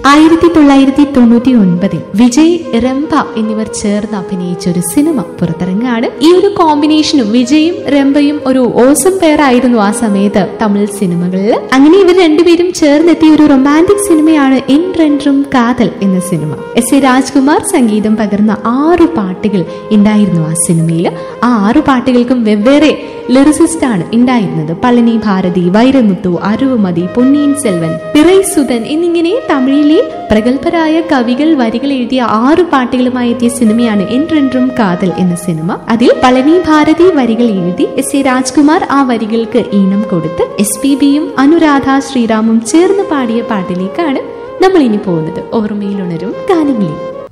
ആയിരത്തി തൊള്ളായിരത്തി തൊണ്ണൂറ്റി ഒൻപതിൽ വിജയ് രംഭ എന്നിവർ ചേർന്ന് അഭിനയിച്ച ഒരു സിനിമ പുറത്തിറങ്ങാണ് ഈ ഒരു കോമ്പിനേഷനും വിജയും രംഭയും ഒരു ഓസം പെയർ ആയിരുന്നു ആ സമയത്ത് തമിഴ് സിനിമകളിൽ അങ്ങനെ ഇവർ രണ്ടുപേരും ചേർന്നെത്തിയ ഒരു റൊമാൻറ്റിക് സിനിമയാണ് എൻ രണ്ടും കാതൽ എന്ന സിനിമ എസ് എ രാജ്കുമാർ സംഗീതം പകർന്ന ആറു പാട്ടുകൾ ഉണ്ടായിരുന്നു ആ സിനിമയിൽ ആ ആറു പാട്ടുകൾക്കും വെവ്വേറെ ലിറിസിസ്റ്റ് ആണ് ഉണ്ടായിരുന്നത് പളനി ഭാരതി വൈരമുത്തു അരുവമതി പൊന്നിയിൻ സെൽവൻ പിറൈ സുധൻ എന്നിങ്ങനെ തമിഴിലെ പ്രഗത്ഭരായ കവികൾ വരികൾ എഴുതിയ ആറു പാട്ടുകളുമായി എത്തിയ സിനിമയാണ് എൻ രണ്ടും കാതൽ എന്ന സിനിമ അതിൽ പളനി ഭാരതി വരികൾ എഴുതി എസ് എ രാജ്കുമാർ ആ വരികൾക്ക് ഈണം കൊടുത്ത് എസ് പി ബിയും അനുരാധ ശ്രീറാമും ചേർന്ന് പാടിയ പാട്ടിലേക്കാണ് നമ്മൾ ഇനി പോകുന്നത് ഓർമ്മയിലുണരും ഗാനങ്ങളിൽ